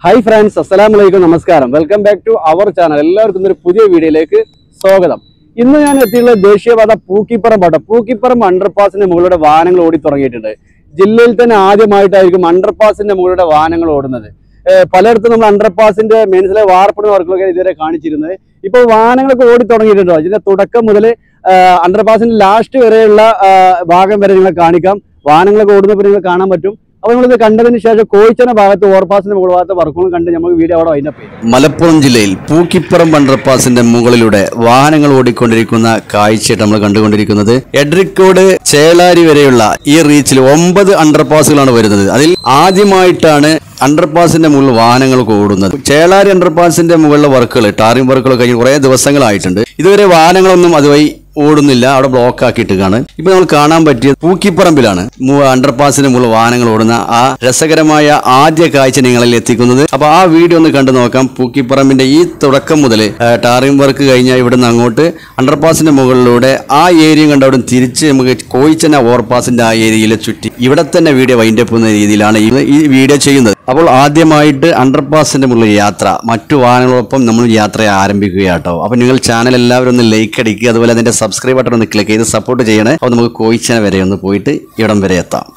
hi friends അസ്സലാം വലൈക്കും നമസ്കാരം welcome back to our channel എല്ലാവർക്കും ഇന്നൊരു പുതിയ വീഡിയോയിലേക്ക് സ്വാഗതം ഇന്ന് ഞാൻ എത്തിയിട്ടുള്ള ദേശീയപാത പൂക്കിപ്പറമ്പാട്ടോ പൂക്കിപ്പറമ്പ് അണ്ടർപാസിന്റെ മുകളിലൂടെ വാഹനങ്ങൾ ഓടി തുടങ്ങിയിട്ടുണ്ട് ജില്ലയിൽ തന്നെ ആദ്യമായിട്ടായിരിക്കും അണ്ടർപാസിന്റെ മുകളിലൂടെ വാഹനങ്ങൾ ഓടുന്നത് ഏഹ് പലയിടത്തും നമ്മൾ അണ്ടർപാസിന്റെ മെയിൻസിലെ വാർപ്പിടുന്ന വർക്കുകളൊക്കെ ഇതുവരെ കാണിച്ചിരുന്നത് ഇപ്പോൾ വാഹനങ്ങളൊക്കെ ഓടി തുടങ്ങിയിട്ടുണ്ടോ ഇതിന്റെ തുടക്കം മുതൽ അണ്ടർപാസിന്റെ ലാസ്റ്റ് വരെയുള്ള ആ, ഭാഗം വരെ നിങ്ങളെ കാണിക്കാം വാഹനങ്ങളൊക്കെ ഓടുന്നപ്പോൾ നിങ്ങൾ കാണാൻ പറ്റും അപ്പൊ നമ്മളിത് കണ്ടതിന് ശേഷം കോഴിച്ചന ഭാഗത്ത് ഓവർപാസിന്റെ മുകൾ ഭാഗത്ത് വർക്കുകളും കണ്ട് നമുക്ക് വീഡിയോ അവിടെ വൈൻഡപ്പ് ചെയ്യാം മലപ്പുറം ജില്ലയിൽ പൂക്കിപ്പറമ്പ് അണ്ടർപാസിന്റെ മുകളിലൂടെ വാഹനങ്ങൾ ഓടിക്കൊണ്ടിരിക്കുന്ന കാഴ്ചയായിട്ട് നമ്മൾ കണ്ടുകൊണ്ടിരിക്കുന്നത് എഡ്രിക്കോട് ചേളാരി വരെയുള്ള ഈ റീച്ചിൽ ഒമ്പത് അണ്ടർപാസുകളാണ് വരുന്നത് അതിൽ ആദ്യമായിട്ടാണ് അണ്ടർപാസിന്റെ മുകളിൽ വാഹനങ്ങൾ ഓടുന്നത് ചേളാരി അണ്ടർപാസിന്റെ മുകളിലെ വർക്കുകൾ ടാറിംഗ് വർക്കുകൾ കഴിഞ്ഞ് കുറേ ദിവസങ്ങളായിട്ടുണ്ട് ഇതുവരെ വാഹനങ്ങളൊന്നും അതുവഴി ഓടുന്നില്ല അവിടെ ബ്ലോക്ക് ആക്കിയിട്ടാണ് ഇപ്പൊ നമ്മൾ കാണാൻ പറ്റിയത് പൂക്കിപ്പറമ്പിലാണ് മു- അണ്ടർപാസിന് മുകളിൽ വാഹനങ്ങൾ ഓടുന്ന ആ രസകരമായ ആദ്യ കാഴ്ച നിങ്ങളിൽ എത്തിക്കുന്നത് അപ്പൊ ആ വീഡിയോ ഒന്ന് കണ്ടു നോക്കാം പൂക്കിപ്പറമ്പിന്റെ ഈ തുടക്കം മുതൽ ടാറിംഗ് വർക്ക് കഴിഞ്ഞാൽ ഇവിടുന്ന് അങ്ങോട്ട് അണ്ടർപാസിന്റെ മുകളിലൂടെ ആ ഏരിയ കണ്ട് അവിടെ തിരിച്ച് നമുക്ക് കോയിച്ചന ഓവർപാസിന്റെ ആ ഏരിയയിൽ ചുറ്റി ഇവിടെ തന്നെ വീഡിയോ വൈൻഡപ്പ് ചെയ്യുന്ന രീതിയിലാണ് ഈ ഈ വീഡിയോ ചെയ്യുന്നത് അപ്പോൾ ആദ്യമായിട്ട് അണ്ടർപാസിന്റെ മുകളിൽ യാത്ര മറ്റു വാഹനങ്ങളോടൊപ്പം നമ്മൾ യാത്ര ആരംഭിക്കുകയാട്ടോ അപ്പോൾ നിങ്ങൾ ചാനൽ എല്ലാവരും ഒന്ന് ലൈക്ക് അടിക്കുക അതുപോലെ അതിന്റെ സബ്സ്ക്രൈബ് ബട്ടൺ ഒന്ന് ക്ലിക്ക് ചെയ്ത് സപ്പോർട്ട് ചെയ്യണേ അപ്പോൾ നമുക്ക് കോയിച്ചന വരെ ഒന്ന് പോയിട്ട് ഇവിടം വരെ എത്താം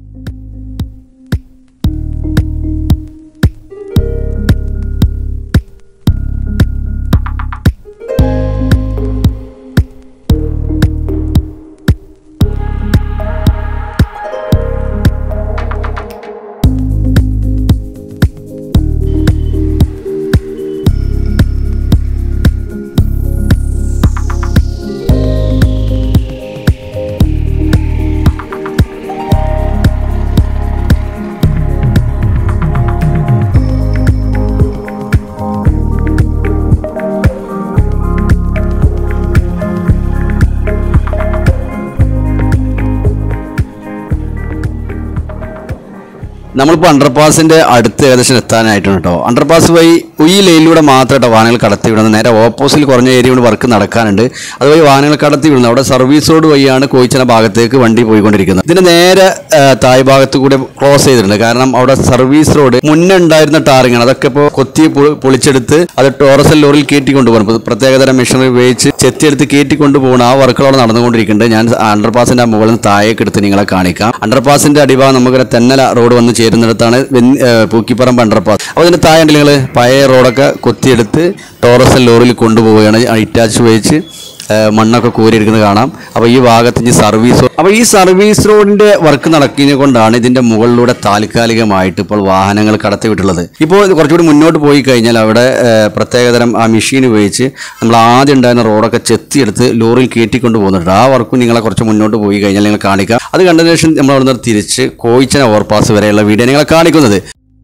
നമ്മളിപ്പോൾ അണ്ടർപാസിന്റെ അടുത്ത് ഏകദേശം എത്താനായിട്ടുണ്ട് കേട്ടോ അണ്ടർപാസ് വഴി ഈ ലൈനിലൂടെ മാത്രമായിട്ട് വാഹനങ്ങൾ കടത്തി വിടുന്നത് നേരെ ഓപ്പോസിറ്റ് കുറഞ്ഞ ഏരിയ കൊണ്ട് വർക്ക് നടക്കാനുണ്ട് അതുവഴി വാഹനങ്ങൾ കടത്തി വിടുന്നത് അവിടെ സർവീസ് റോഡ് വഴിയാണ് കോയിച്ചന ഭാഗത്തേക്ക് വണ്ടി പോയിക്കൊണ്ടിരിക്കുന്നത് ഇതിന്റെ നേരെ ആ, തായ് ഭാഗത്ത് കൂടെ ക്ലോസ് ചെയ്തിട്ടുണ്ട് കാരണം അവിടെ സർവീസ് റോഡ് മുന്നേ ഉണ്ടായിരുന്ന ടാറിംഗ് ആണ് അതൊക്കെ ഇപ്പോൾ കൊത്തി പൊ- പൊളിച്ചെടുത്ത് അത് ടോറസൽ ലോറിയിൽ കയറ്റി കൊണ്ടുപോകണം പ്രത്യേകതരം മെഷീനറി ഉപയോഗിച്ച് ചെത്തിയെടുത്ത് കയറ്റി കൊണ്ടുപോകണം ആ വർക്കുകൾ അവിടെ നടന്നുകൊണ്ടിരിക്കുന്നുണ്ട് ഞാൻ അണ്ടർപാസിന്റെ മുകളിൽ നിന്ന് താഴേക്ക് എടുത്ത് നിങ്ങളെ കാണിക്കാം അണ്ടർപാസിന്റെ അടിഭാഗം നമുക്ക് തെന്നല റോഡ് വന്ന് ചേരുന്നിടത്താണ് വെൻ- ഏഹ് പൂക്കിപ്പറമ്പ് അണ്ടർപാസ് അപ്പോൾ അതിന്റെ താഴെ നിങ്ങൾ പഴയ റോഡൊക്കെ കൊത്തിയെടുത്ത് ടോറസൽ ലോറിയിൽ കൊണ്ടുപോവുകയാണ് ഇറ്റാച്ച് ഉപയോഗിച്ച് ഏഹ് മണ്ണൊക്കെ കോരിയെടുക്കുന്നത് കാണാം അപ്പോൾ ഈ ഭാഗത്ത് ഇനി സർവീസ് അപ്പോൾ ഈ സർവീസ് റോഡിന്റെ വർക്ക് നടക്കുന്നത് കൊണ്ടാണ് ഇതിന്റെ മുകളിലൂടെ താൽക്കാലികമായിട്ട് ഇപ്പോൾ വാഹനങ്ങൾ കടത്തിവിട്ടുള്ളത് ഇപ്പോൾ ഇത് കുറച്ചുകൂടി മുന്നോട്ട് പോയി കഴിഞ്ഞാൽ അവിടെ ഏഹ് പ്രത്യേകതരം ആ മെഷീൻ ഉപയോഗിച്ച് നമ്മൾ ആദ്യം ഉണ്ടായിരുന്ന റോഡൊക്കെ ചെത്തിയെടുത്ത് ലോറിയിൽ കയറ്റിക്കൊണ്ട് പോകുന്നുണ്ട് ആ വർക്കും നിങ്ങളെ കുറച്ച് മുന്നോട്ട് പോയി കഴിഞ്ഞാൽ നിങ്ങൾ കാണിക്കാം അത് കണ്ടതിന് ശേഷം നമ്മൾ അവിടെ നിന്ന് തിരിച്ച് കോയിച്ചന ഓവർപാസ് വരെയുള്ള വീഡിയോ നിങ്ങളെ കാണിക്കുന്നത്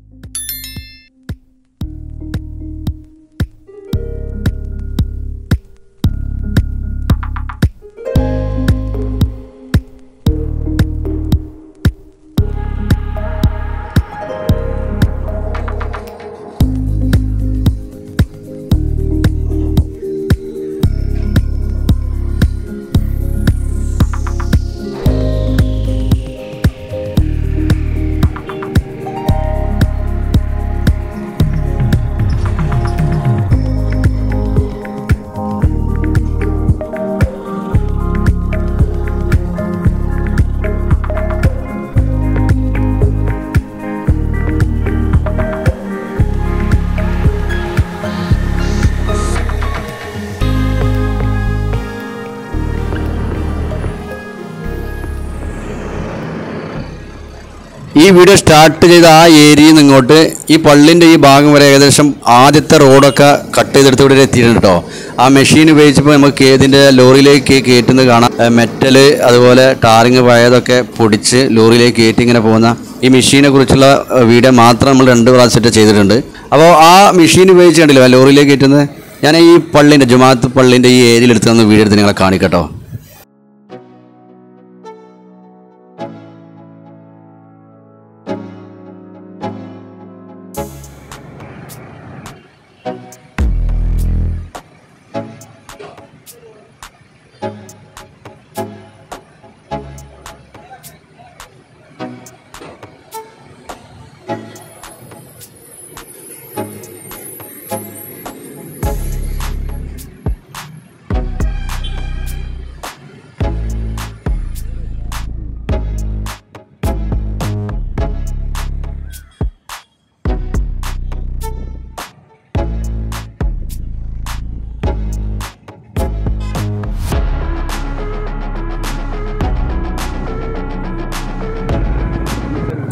ഈ വീഡിയോ സ്റ്റാർട്ട് ചെയ്ത ആ ഏരിയയിൽ നിന്ന് ഇങ്ങോട്ട് ഈ പള്ളിൻ്റെ ഈ ഭാഗം വരെ ഏകദേശം ആദ്യത്തെ റോഡൊക്കെ കട്ട് ചെയ്തെടുത്ത് ഇവിടെ എത്തിയിട്ടുണ്ട് കേട്ടോ ആ മെഷീൻ ഉപയോഗിച്ചപ്പോൾ നമുക്ക് ഏതിൻ്റെ ലോറിയിലേക്ക് കയറ്റുന്നത് കാണാം മെറ്റൽ അതുപോലെ ടാറിങ് പഴയതൊക്കെ പൊടിച്ച് ലോറിയിലേക്ക് കയറ്റി ഇങ്ങനെ പോകുന്ന ഈ മെഷീനെ കുറിച്ചുള്ള ഏഹ്, വീഡിയോ മാത്രം നമ്മൾ രണ്ട് പ്രാവശ്യമായിട്ട് ചെയ്തിട്ടുണ്ട് അപ്പോൾ ആ മെഷീൻ ഉപയോഗിച്ച് കണ്ടില്ല ആ ലോറിയിലേക്ക് കയറ്റുന്നത് ഞാൻ ഈ പള്ളിൻ്റെ ജുമാത്ത് പള്ളിൻ്റെ ഈ ഏരിയയിൽ എടുത്ത് തന്ന വീഡിയോ എടുത്ത് നിങ്ങളെ കാണിക്കട്ടോ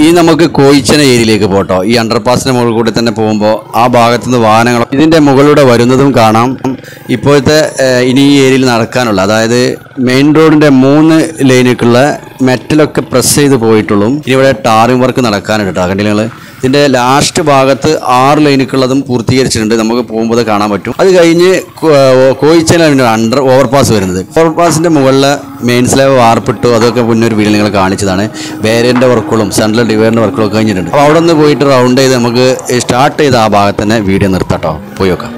ഇനി നമുക്ക് കോയിച്ചന ഏരിയയിലേക്ക് പോട്ടോ ഈ അണ്ടർപാസിന്റെ മുകളിൽ കൂടി തന്നെ പോകുമ്പോൾ ആ ഭാഗത്തു നിന്ന് വാഹനങ്ങൾ ഇതിന്റെ മുകളിലൂടെ വരുന്നതും കാണാം ഇപ്പോഴത്തെ ഏഹ്, ഇനി ഈ ഏരിയയിൽ നടക്കാനുള്ള അതായത് മെയിൻ റോഡിന്റെ മൂന്ന് ലൈനിലേക്കുള്ള മെറ്റലൊക്കെ പ്രസ് ചെയ്ത് പോയിട്ടുള്ളൂ ഇനി ഇവിടെ ടാറിംഗ് വർക്ക് നടക്കാനുണ്ട് കേട്ടോ കണ്ടില്ല നിങ്ങൾ ഇതിന്റെ ലാസ്റ്റ് ഭാഗത്ത് ആറ് ലൈനുക്കുള്ളതും പൂർത്തീകരിച്ചിട്ടുണ്ട് നമുക്ക് പോകുമ്പോൾ അത് കാണാൻ പറ്റും അത് കഴിഞ്ഞ് കോയിച്ചലാണ് അണ്ടർ ഓവർപാസ് വരുന്നത് ഓവർപാസിന്റെ മുകളിൽ മെയിൻ സ്ലാബ് വാർപ്പിട്ടു അതൊക്കെ മുന്നേ ഒരു വീഡിയോ നിങ്ങൾ കാണിച്ചതാണ് ബേരന്റെ വർക്കുകളും സെൻട്രൽ ഡിവൈഡറിന്റെ വർക്കുകളും ഒക്കെ കഴിഞ്ഞിട്ടുണ്ട് അപ്പോൾ അവിടെ നിന്ന് പോയിട്ട് റൗണ്ട് ചെയ്ത് നമുക്ക് സ്റ്റാർട്ട് ചെയ്ത ആ ഭാഗത്ത് തന്നെ വീഡിയോ നിർത്താട്ടോ പോയി നോക്കാം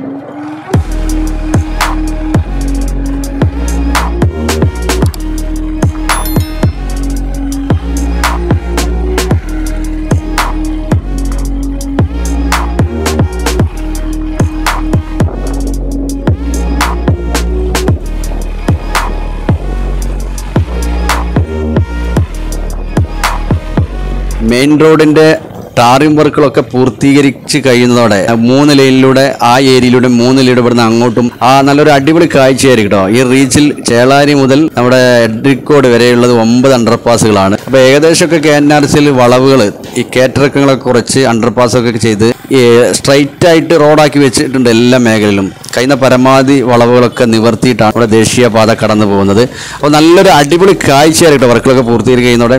മെയിൻ റോഡിന്റെ ടാറിംഗ് വർക്കുകളൊക്കെ പൂർത്തീകരിച്ച് കഴിയുന്നതോടെ ആ മൂന്ന് ലൈനിലൂടെ ആ ഏരിയയിലൂടെ മൂന്ന് ലൈനിലൂടെ ഇവിടുന്ന് അങ്ങോട്ടും ആ നല്ലൊരു അടിപൊളി കാഴ്ചയായിരിക്കും കേട്ടോ ഈ റീച്ചിൽ ചേളാരി മുതൽ നമ്മുടെ എഡ്രിക്കോട് വരെയുള്ളത് ഒമ്പത് അണ്ടർപാസുകളാണ് അപ്പോൾ ഏകദേശമൊക്കെ കെ എൻ ആർ സിയിൽ വളവുകൾ ഈ കയറ്റിറക്കങ്ങളൊക്കെ കുറച്ച് അണ്ടർപാസൊക്കെ ചെയ്ത് ഈ സ്ട്രൈറ്റ് ആയിട്ട് റോഡാക്കി വെച്ചിട്ടുണ്ട് എല്ലാ മേഖലയിലും കഴിയുന്ന പരമാവധി വളവുകളൊക്കെ നിവർത്തിയിട്ടാണ് നമ്മുടെ ദേശീയപാത കടന്നു പോകുന്നത് അപ്പോൾ നല്ലൊരു അടിപൊളി കാഴ്ചയായിരിക്കും വർക്കുകളൊക്കെ പൂർത്തീകരിച്ച് കഴിയുന്നതോടെ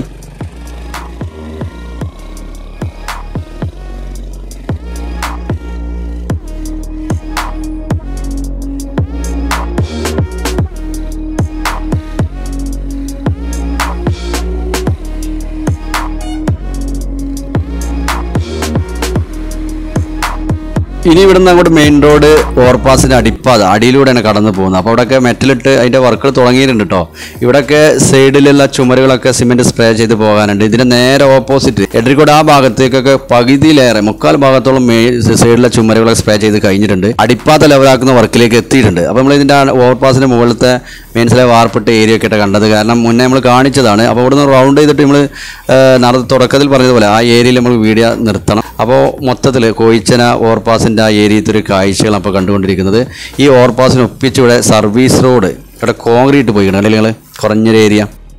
ഇനി ഇവിടുന്ന് അങ്ങോട്ട് മെയിൻ റോഡ് ഓവർപാസിന്റെ അടിപ്പാത അടിയിലൂടെയാണ് കടന്നു പോകുന്നത് അപ്പോൾ അവിടെയൊക്കെ മെറ്റലിട്ട് അതിന്റെ വർക്കുകൾ തുടങ്ങിയിട്ടുണ്ട് കേട്ടോ ഇവിടെയൊക്കെ സൈഡിലുള്ള ചുമരുകളൊക്കെ സിമെന്റ് സ്പ്രേ ചെയ്ത് പോകാനുണ്ട് ഇതിന്റെ നേരെ ഓപ്പോസിറ്റ് എഡ്രിക്കോട് ആ ഭാഗത്തേക്കൊക്കെ പകുതിയിലേറെ മുക്കാൽ ഭാഗത്തോളം സൈഡിലെ ചുമരുകളൊക്കെ സ്പ്രേ ചെയ്ത് കഴിഞ്ഞിട്ടുണ്ട് അടിപ്പാത ലെവലാക്കുന്ന വർക്കിലേക്ക് എത്തിയിട്ടുണ്ട് അപ്പോൾ നമ്മൾ ഇതിന്റെ ഓവർപാസിന്റെ മുകളിലത്തെ മെയിൻസിലെ വാർപ്പിട്ട ഏരിയ ഒക്കെ ആയിട്ട് കണ്ടത് കാരണം മുന്നേ നമ്മൾ കാണിച്ചതാണ് അപ്പോൾ ഇവിടുന്ന് റൗണ്ട് ചെയ്തിട്ട് നമ്മൾ നട തുടക്കത്തിൽ പറഞ്ഞതുപോലെ ആ ഏരിയയിൽ നമ്മൾ വീഡിയോ നിർത്തണം അപ്പോൾ മൊത്തത്തിൽ കോയിച്ചന ഓവർപാസിൻ്റെ ആ ഏരിയത്തെ ഒരു കാഴ്ചകൾ അപ്പോൾ കണ്ടുകൊണ്ടിരിക്കുന്നത് ഈ ഓവർപാസിന് ഒപ്പിച്ച് ഇവിടെ സർവീസ് റോഡ് ഇവിടെ കോൺക്രീറ്റ് പോയിക്കണം അല്ലെങ്കിൽ നിങ്ങൾ കുറഞ്ഞൊരു ഏരിയ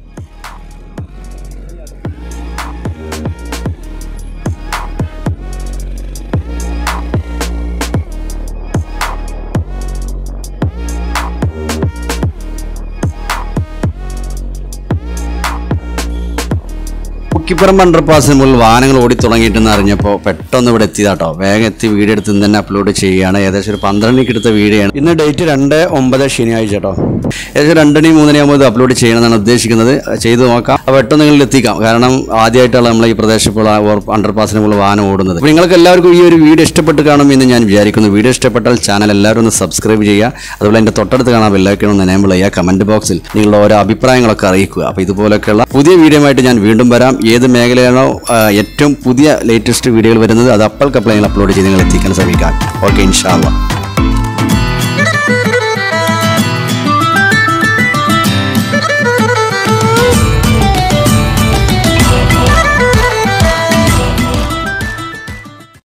മുക്കിപ്പുറം അണ്ടർപാസിന് മുകളിൽ വാഹനങ്ങൾ ഓടി തുടങ്ങിയിട്ടെന്ന് അറിഞ്ഞപ്പോൾ പെട്ടെന്ന് ഇവിടെ എത്തിയതാട്ടോ വേഗം എത്തി വീഡിയോ എടുത്ത് ഇന്ന് തന്നെ അപ്ലോഡ് ചെയ്യുകയാണ് ഏകദേശം ഒരു പന്ത്രണ്ടിക്ക് എടുത്ത വീഡിയോ ആണ് ഇന്ന് ഡേറ്റ് രണ്ട് ഒമ്പത് ശനിയാഴ്ച കേട്ടോ ഏകദേശം രണ്ടണി മൂന്നണി ആകുമ്പോൾ ഇത് അപ്ലോഡ് ചെയ്യണമെന്നാണ് ഉദ്ദേശിക്കുന്നത് ചെയ്തു നോക്കാം അപ്പോൾ പെട്ടെന്ന് നിങ്ങളിൽ എത്തിക്കാം കാരണം ആദ്യമായിട്ടാണ് നമ്മൾ ഈ പ്രദേശം ഇപ്പോൾ അണ്ടർപാസിന് മുകളിൽ വാഹനം ഓടുന്നത് അപ്പോൾ നിങ്ങൾക്ക് എല്ലാവർക്കും ഈ ഒരു വീഡിയോ ഇഷ്ടപ്പെട്ട് കാണുമെന്ന് ഞാൻ വിചാരിക്കുന്നു വീഡിയോ ഇഷ്ടപ്പെട്ടാൽ ചാനൽ എല്ലാവരും ഒന്ന് സബ്സ്ക്രൈബ് ചെയ്യുക അതുപോലെ എൻ്റെ തൊട്ടടുത്ത് കാണാൻ ബെല്ലൈക്കണം ഒന്ന് എനേബിൾ ചെയ്യുക കമൻറ്റ് ബോക്സിൽ നിങ്ങളുടെ ഓരോ അഭിപ്രായങ്ങളൊക്കെ അറിയിക്കുക അപ്പോൾ ഇതുപോലൊക്കെയുള്ള പുതിയ വീഡിയോ ആയിട്ട് ഞാൻ വീണ്ടും വരാം ഏത് മേഖലയാണോ ആ, ഏറ്റവും പുതിയ ലേറ്റസ്റ്റ് വീഡിയോകൾ വരുന്നത് അത് അപ്പൾക്കപ്പോൾ നിങ്ങൾ അപ്ലോഡ് ചെയ്ത് നിങ്ങൾ എത്തിക്കാൻ ശ്രമിക്കാം ഓക്കെ ഇൻഷാല്ല